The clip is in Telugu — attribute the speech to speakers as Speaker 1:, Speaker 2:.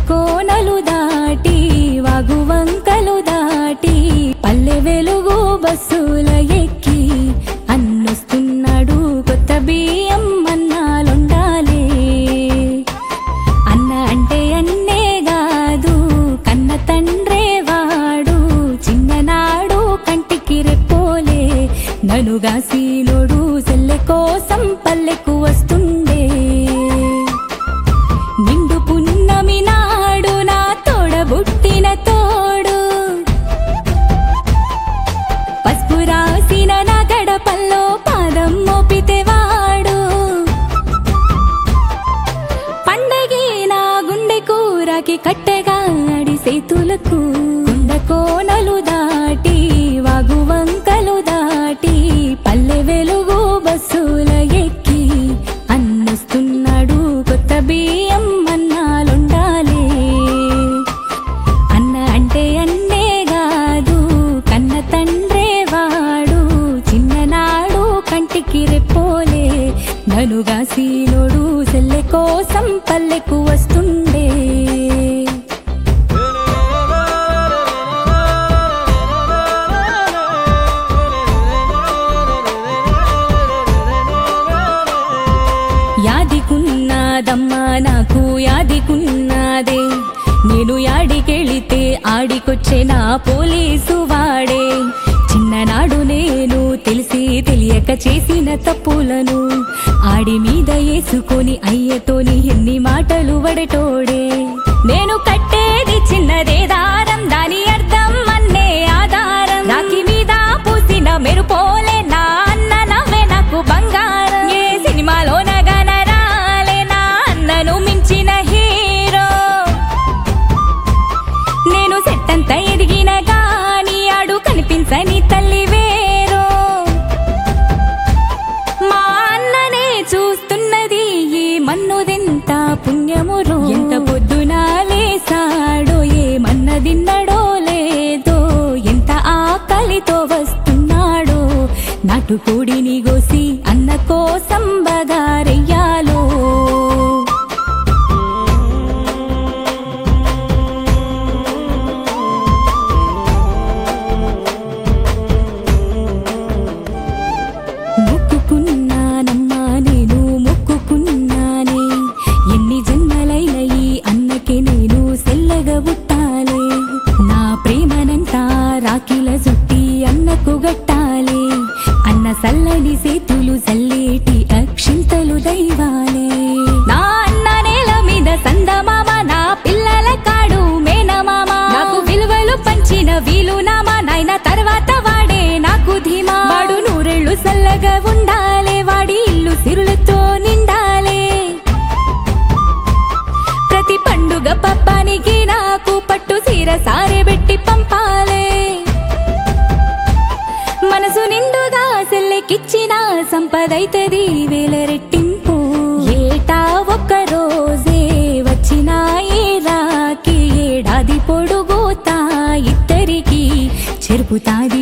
Speaker 1: కోనలు దాటి వాగు వంకలు దాటి పల్లె వెలుగు బస్సుల ఎక్కి అన్నొస్తున్నాడు కొత్త బియ్యం అన్నాలుండాలే అన్న అంటే అన్నే కాదు కన్న తండ్రే వాడు చిన్ననాడు కంటికి రెప్పోలే ననుగా సీనుడు సెల్లె కోసం పల్లెకు వస్తుండే నిండు పున్నమి నాడు నా తోడబుట్టిన తోడు పసుపు రాసిన నా గడపల్లో పాదం మోపితే వాడు పండగే నా గుండె కూరకి కట్టెగా అడి సేతులకు కుండ కోనలు దాటి వాగు వంకలు దాటి పల్లె వెలుగు బస్సుల ఎక్కి అన్నొస్తున్నాడు కొత్త బియ్యం అన్నాలుండాలే అన్న అంటే అన్నే కాదు కన్న తండ్రే వాడు చిన్ననాడు కంటికి రెప్పోలే ననుగా సీనుడు సెల్లె కోసం పల్లెకు వస్తుండే యాదికున్నాదమ్మా నాకు యాదికున్నాదే నేను యాడికెళితే ఆడికొచ్చే నా పోలీసు వాడే చిన్ననాడు నేను తెలిసి తెలియక చేసిన తప్పులను ఆడి మీద వేసుకొని అయ్యతోని ఎన్ని మాటలు వడటోడే నేను కట్టేది చిన్నదే దారం దాని అర్థం అన్నే ఆధారం రాకి మీద పూసిన మెరుపోలే నా అన్న నవ్వే నాకు బంగారం ఏ సినిమాలో నగనరాలే నా అన్నను మించిన హీరో నేను సెట్టంత ఎదిగిన గాని ఆడు కనిపించని తల్లి వేరో మా అన్ననే చూస్తున్నది ఈ మన్నుదెంత పుణ్యమురో ఎంత పొద్దున లేసాడో ఏమన్నదిన్నడో లేదో ఎంత ఆకలితో వస్తున్నాడో నాటుకోడిని గోసి అన్న కోసం బగారెయ్యాలో మొక్కుకున్నానమ్మా నేను మొక్కుకున్నానే ఎన్ని జన్మలైన ఈ అన్నకే నేను సెల్లగా పుట్టాలే నా ప్రేమనంతా రాకిల జుట్టి అన్నకు గట్టాలే అన్న సల్లని సేతులు సల్లేటి అక్షింతలు దైవాలే నా అన్న నేల మీద సందమామ నా పిల్లల కాడు మేనమామ నాకు విలువలు పంచిన వీలు నామా నాయన తర్వాత వాడే నాకు ధీమా వాడు నూరెళ్ళు సల్లగా ఉండాలే వాడి ఇల్లు సిరులతో నిండాలే ప్రతి పండుగ పబ్బానికి నాకు పట్టు సీర సారె పెట్టి పంపాలే మనసు నిండుగా సెల్లెకిచ్చిన సంపదైతది వేల రెట్టింపు ఏటా ఒక్క రోజే వచ్చిన ఏ రాకి ఏడాది పొడుగుతా ఇద్దరికి చెరుపుతాది